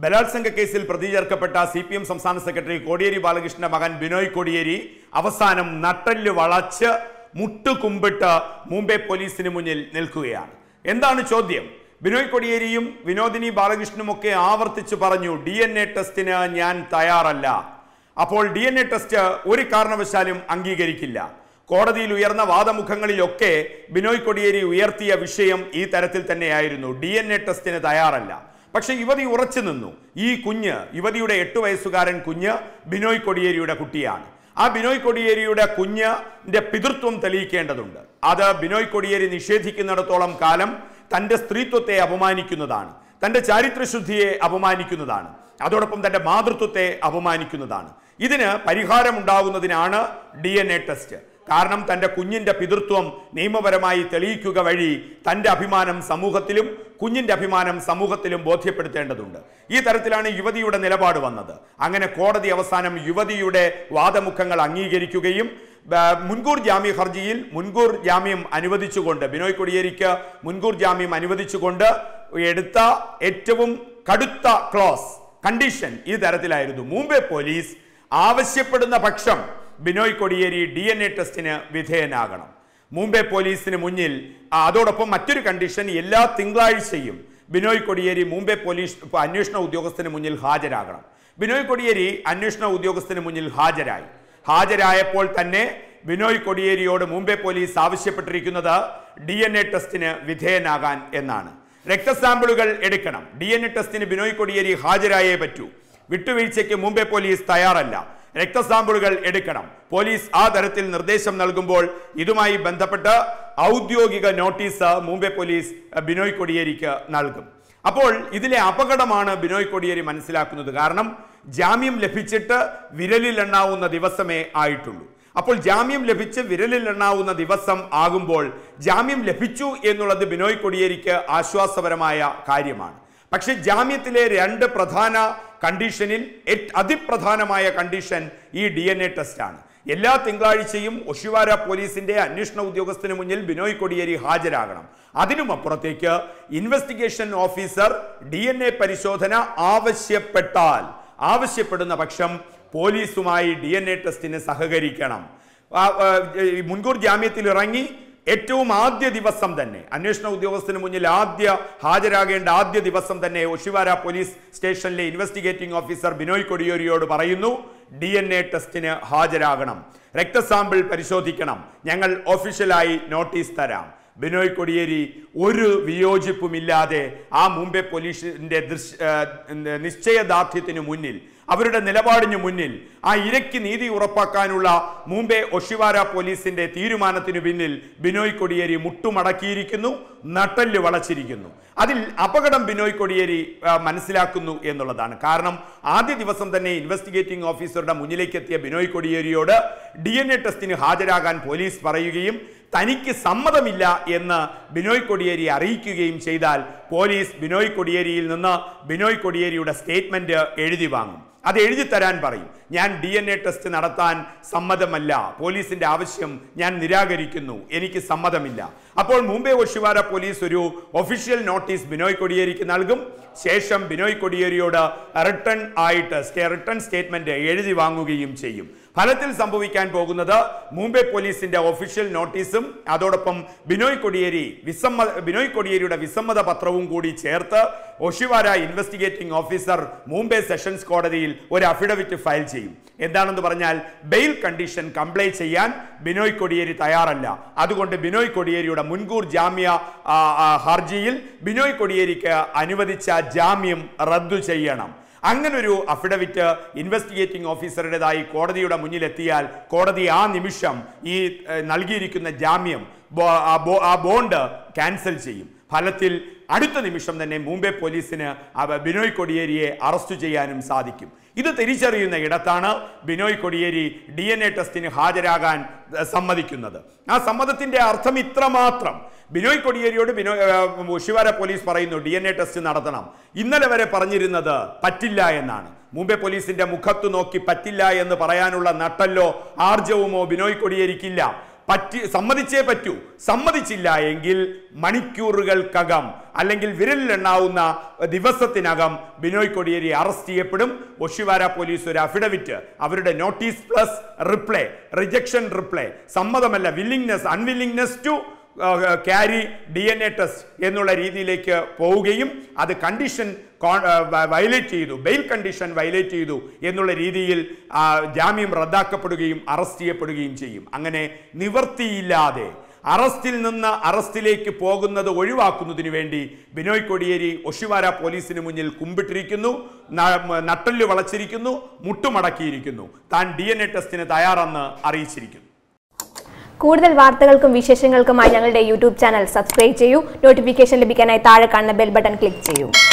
ബലാത്സംഗ കേസിൽ പ്രതി ചേർക്കപ്പെട്ട സി പി എം സംസ്ഥാന സെക്രട്ടറി കോടിയേരി ബാലകൃഷ്ണന്റെ മകൻ ബിനോയ് കോടിയേരി അവസാനം നട്ടല് വളച്ച് മുട്ടുകുമ്പിട്ട് മുംബൈ പോലീസിന് മുന്നിൽ നിൽക്കുകയാണ് എന്താണ് ചോദ്യം ബിനോയ് കൊടിയേരിയും വിനോദിനി ബാലകൃഷ്ണനും ഒക്കെ ആവർത്തിച്ച് പറഞ്ഞു ഡി എൻ എ ടെസ്റ്റിന് ഞാൻ തയ്യാറല്ല അപ്പോൾ ഡി എൻ എ ടെസ്റ്റ് ഒരു കാരണവശാലും അംഗീകരിക്കില്ല കോടതിയിൽ ഉയർന്ന വാദമുഖങ്ങളിലൊക്കെ ബിനോയ് കൊടിയേരി ഉയർത്തിയ വിഷയം ഈ തരത്തിൽ തന്നെയായിരുന്നു ഡി എൻ എ ടെസ്റ്റിന് തയ്യാറല്ല പക്ഷെ യുവതി ഉറച്ചു നിന്നു ഈ കുഞ്ഞ് യുവതിയുടെ എട്ട് വയസ്സുകാരൻ കുഞ്ഞ് ബിനോയ് കൊടിയേരിയുടെ കുട്ടിയാണ് ആ ബിനോയ് കൊടിയേരിയുടെ കുഞ്ഞിന്റെ പിതൃത്വം തെളിയിക്കേണ്ടതുണ്ട് അത് ബിനോയ് കൊടിയേരി നിഷേധിക്കുന്നിടത്തോളം കാലം തന്റെ സ്ത്രീത്വത്തെ അപമാനിക്കുന്നതാണ് തന്റെ ചാരിത്രശുദ്ധിയെ അപമാനിക്കുന്നതാണ് അതോടൊപ്പം തന്റെ മാതൃത്വത്തെ അപമാനിക്കുന്നതാണ് ഇതിന് പരിഹാരമുണ്ടാകുന്നതിനാണ് ഡി എൻ എ ടെസ്റ്റ് കാരണം തന്റെ കുഞ്ഞിന്റെ പിതൃത്വം നിയമപരമായി തെളിയിക്കുക വഴി തന്റെ അഭിമാനം സമൂഹത്തിലും കുഞ്ഞിന്റെ അഭിമാനം സമൂഹത്തിലും ബോധ്യപ്പെടുത്തേണ്ടതുണ്ട് ഈ തരത്തിലാണ് യുവതിയുടെ നിലപാട് വന്നത് അങ്ങനെ കോടതി അവസാനം യുവതിയുടെ വാദമുഖങ്ങൾ അംഗീകരിക്കുകയും ബ- മുൻകൂർ ജാമ്യ ഹർജിയിൽ മുൻകൂർ ജാമ്യം അനുവദിച്ചുകൊണ്ട് ബിനോയ് കൊടിയേരിക്ക് മുൻകൂർ ജാമ്യം അനുവദിച്ചുകൊണ്ട് എടുത്ത ഏറ്റവും കടുത്ത ക്ലോസ് കണ്ടീഷൻ ഈ തരത്തിലായിരുന്നു മുംബൈ പോലീസ് ആവശ്യപ്പെടുന്ന പക്ഷം Binoy Kodiyeri D N A ടെസ്റ്റിന് വിധേയനാകണം മുംബൈ പോലീസിന് മുന്നിൽ ആ, അതോടൊപ്പം മറ്റൊരു കണ്ടീഷൻ എല്ലാ തിങ്കളാഴ്ചയും ബിനോയ് കൊടിയേരി മുംബൈ പോലീസ് അന്വേഷണ ഉദ്യോഗസ്ഥന് മുന്നിൽ ഹാജരാകണം ബിനോയ് കൊടിയേരി അന്വേഷണ ഉദ്യോഗസ്ഥന് മുന്നിൽ ഹാജരായി ഹാജരായപ്പോൾ തന്നെ ബിനോയ് കൊടിയേരിയോട് മുംബൈ പോലീസ് ആവശ്യപ്പെട്ടിരിക്കുന്നത് ഡി എൻ എ ടെസ്റ്റിന് വിധേയനാകാൻ എന്നാണ് രക്തസാമ്പിളുകൾ എടുക്കണം ഡി എൻ എ ടെസ്റ്റിന് ബിനോയ് കൊടിയേരി ഹാജരായേ പറ്റൂ വിട്ടുവീഴ്ചയ്ക്ക് മുംബൈ പോലീസ് തയ്യാറല്ല രക്തസാമ്പിളുകൾ എടുക്കണം പോലീസ് ആ തരത്തിൽ നിർദ്ദേശം നൽകുമ്പോൾ ഇതുമായി ബന്ധപ്പെട്ട് ഔദ്യോഗിക നോട്ടീസ് മുംബൈ പോലീസ് അഹ്, ബിനോയ് കൊടിയേരിക്ക് നൽകും അപ്പോൾ ഇതിലെ അപകടമാണ് ബിനോയ് കൊടിയേരി മനസ്സിലാക്കുന്നത് കാരണം ജാമ്യം ലഭിച്ചിട്ട് വിരലിൽ എണ്ണാവുന്ന ദിവസമേ ആയിട്ടുള്ളൂ അപ്പോൾ ജാമ്യം ലഭിച്ച് വിരലിൽ എണ്ണാവുന്ന ദിവസം ആകുമ്പോൾ ജാമ്യം ലഭിച്ചു എന്നുള്ളത് ബിനോയ് കൊടിയേരിക്ക് ആശ്വാസപരമായ കാര്യമാണ് പക്ഷെ ജാമ്യത്തിലെ രണ്ട് പ്രധാന കണ്ടീഷനിൽ ഏറ്റ് അതിപ്രധാനമായ കണ്ടീഷൻ ഈ ഡി എൻ എ ടെസ്റ്റാണ് എല്ലാ തിങ്കളാഴ്ചയും ഒഷിവാര പോലീസിന്റെ അന്വേഷണ ഉദ്യോഗസ്ഥന് മുന്നിൽ ബിനോയ് കൊടിയേരി ഹാജരാകണം അതിനും അപ്പുറത്തേക്ക് investigation officer D N A പരിശോധന ആവശ്യപ്പെട്ടാൽ ആവശ്യപ്പെടുന്ന പക്ഷം പോലീസുമായി ഡി എൻ എ ടെസ്റ്റിന് സഹകരിക്കണം ആ, ആ, ഈ മുൻകൂർ ജാമ്യത്തിൽ ഇറങ്ങി ഏറ്റവും ആദ്യ ദിവസം തന്നെ അന്വേഷണ ഉദ്യോഗസ്ഥന് മുന്നിൽ ആദ്യ ഹാജരാകേണ്ട ആദ്യ ദിവസം തന്നെ ഒഷിവാര പോലീസ് സ്റ്റേഷനിലെ ഇൻവെസ്റ്റിഗേറ്റിംഗ് ഓഫീസർ ബിനോയ് കൊടിയേരിയോട് പറയുന്നു ഡി എൻ എ ടെസ്റ്റിന് ഹാജരാകണം രക്തസാമ്പിൾ പരിശോധിക്കണം ഞങ്ങൾ ഒഫീഷ്യലായി നോട്ടീസ് തരാം ബിനോയ് കൊടിയേരി ഒരു വിയോജിപ്പുമില്ലാതെ ആ മുംബൈ പോലീസിന്റെ ദൃശ് ഏഹ് നിശ്ചയദാർഢ്യത്തിനു മുന്നിൽ അവരുടെ നിലപാടിന് മുന്നിൽ ആ ഇരയ്ക്ക് നീതി ഉറപ്പാക്കാനുള്ള മുംബൈ ഒഷിവാര പോലീസിന്റെ തീരുമാനത്തിനു പിന്നിൽ ബിനോയ് കൊടിയേരി മുട്ടുമടക്കിയിരിക്കുന്നു നട്ടല് വളച്ചിരിക്കുന്നു അതിൽ അപകടം ബിനോയ് കൊടിയേരി ആ, മനസ്സിലാക്കുന്നു എന്നുള്ളതാണ് കാരണം ആദ്യ ദിവസം തന്നെ ഇൻവെസ്റ്റിഗേറ്റിംഗ് ഓഫീസറുടെ മുന്നിലേക്ക് എത്തിയ ബിനോയ് കൊടിയേരിയോട് ഡി എൻ എ ടെസ്റ്റിന് ഹാജരാകാൻ പോലീസ് പറയുകയും തനിക്ക് സമ്മതമില്ല എന്ന് ബിനോയ് കൊടിയേരി അറിയിക്കുകയും ചെയ്താൽ പോലീസ് ബിനോയ് കൊടിയേരിയിൽ നിന്ന് ബിനോയ് കൊടിയേരിയുടെ സ്റ്റേറ്റ്മെന്റ് എഴുതി വാങ്ങും അത് എഴുതി തരാൻ പറയും ഞാൻ ഡി എൻ എ ടെസ്റ്റ് നടത്താൻ സമ്മതമല്ല പോലീസിന്റെ ആവശ്യം ഞാൻ നിരാകരിക്കുന്നു എനിക്ക് സമ്മതമില്ല അപ്പോൾ മുംബൈ ഒഷിവാര പോലീസ് ഒരു ഒഫീഷ്യൽ നോട്ടീസ് ബിനോയ് കൊടിയേരിക്ക് നൽകും ശേഷം ബിനോയ് കൊടിയേരിയോട് റിട്ടേൺ ആയിട്ട് സ്റ്റേ റിട്ടേൺ സ്റ്റേറ്റ്മെന്റ് എഴുതി വാങ്ങുകയും ചെയ്യും ഫലത്തിൽ സംഭവിക്കാൻ പോകുന്നത് മുംബൈ പോലീസിന്റെ ഒഫീഷ്യൽ നോട്ടീസും അതോടൊപ്പം ബിനോയ് കൊടിയേരി വിസമ്മ ബിനോയ് കൊടിയേരിയുടെ വിസമ്മത പത്രവും കൂടി ചേർത്ത് Oshiwara investigating officer Mumbai sessions കോടതിയിൽ ഒരു അഫിഡവിറ്റ് ഫയൽ ചെയ്യും എന്താണെന്ന് പറഞ്ഞാൽ ബെയിൽ കണ്ടീഷൻ കംപ്ലൈ ചെയ്യാൻ ബിനോയ് കൊടിയേരി തയ്യാറല്ല അതുകൊണ്ട് ബിനോയ് കൊടിയേരിയുടെ മുൻകൂർ ജാമ്യ ആ, ആ, ഹർജിയിൽ ബിനോയ് കൊടിയേരിക്ക് അനുവദിച്ച ജാമ്യം റദ്ദു ചെയ്യണം അങ്ങനൊരു അഫിഡവിറ്റ് ഇൻവെസ്റ്റിഗേറ്റിംഗ് ഓഫീസറുടേതായി കോടതിയുടെ മുന്നിലെത്തിയാൽ കോടതി ആ നിമിഷം ഈ ഏഹ്, നൽകിയിരിക്കുന്ന ജാമ്യം ബോ- ആ ബോ- ആ ബോണ്ട് ക്യാൻസൽ ചെയ്യും ഫലത്തിൽ അടുത്ത നിമിഷം തന്നെ മുംബൈ പോലീസിന് അവ ബിനോയ് കൊടിയേരിയെ അറസ്റ്റ് ചെയ്യാനും സാധിക്കും ഇത് തിരിച്ചറിയുന്ന ഇടത്താണ് Binoy Kodiyeri D N A ടെസ്റ്റിന് ഹാജരാകാൻ ഏഹ്, സമ്മതിക്കുന്നത് ആ സമ്മതത്തിന്റെ അർത്ഥം ഇത്രമാത്രം ബിനോയ് കൊടിയേരിയോട് ബിനോയ് ഏഹ്, ശിവാര പോലീസ് പറയുന്നു ഡി എൻ എ ടെസ്റ്റ് നടത്തണം ഇന്നലെ വരെ പറഞ്ഞിരുന്നത് പറ്റില്ല എന്നാണ് മുംബൈ പോലീസിന്റെ മുഖത്ത് നോക്കി പറ്റില്ല എന്ന് പറയാനുള്ള നട്ടല്ലോ ആർജവുമോ ബിനോയ് കൊടിയേരിക്കില്ല പറ്റി സമ്മതിച്ചേ പറ്റൂ സമ്മതിച്ചില്ല എങ്കിൽ മണിക്കൂറുകൾക്കകം അല്ലെങ്കിൽ വിരലിലെണ്ണാവുന്ന ദിവസത്തിനകം ബിനോയ് കൊടിയേരി അറസ്റ്റ് ചെയ്യപ്പെടും ഒഷിവാര പോലീസ് ഒരു അഫിഡവിറ്റ് അവരുടെ notice plus reply rejection reply സമ്മതമല്ല willingness unwillingness to carry D N A test എന്നുള്ള രീതിയിലേക്ക് പോവുകയും അത് കണ്ടീഷൻ വയലേറ്റ് ചെയ്തു ബെയിൽ കണ്ടീഷൻ വയലേറ്റ് ചെയ്തു എന്നുള്ള രീതിയിൽ ആ, ജാമ്യം റദ്ദാക്കപ്പെടുകയും അറസ്റ്റ് ചെയ്യപ്പെടുകയും ചെയ്യും അങ്ങനെ നിവർത്തിയില്ലാതെ അറസ്റ്റിൽ നിന്ന് അറസ്റ്റിലേക്ക് പോകുന്നത് ഒഴിവാക്കുന്നതിന് വേണ്ടി ബിനോയ് കൊടിയേരി ഒഷിവാര പോലീസിന് മുന്നിൽ കുമ്പിട്ടിരിക്കുന്നു ന- നട്ടെല്ല് വളച്ചിരിക്കുന്നു മുട്ടുമടക്കിയിരിക്കുന്നു താൻ ഡി എൻ എ ടെസ്റ്റിന് തയ്യാറെന്ന് അറിയിച്ചിരിക്കുന്നു കൂടുതൽ വാർത്തകൾക്കും വിശേഷങ്ങൾക്കുമായി ഞങ്ങളുടെ യൂട്യൂബ് ചാനൽ സബ്സ്ക്രൈബ് ചെയ്യൂ നോട്ടിഫിക്കേഷൻ ലഭിക്കാനായി താഴെ കാണുന്ന ബെൽ ബട്ടൺ ക്ലിക്ക് ചെയ്യൂ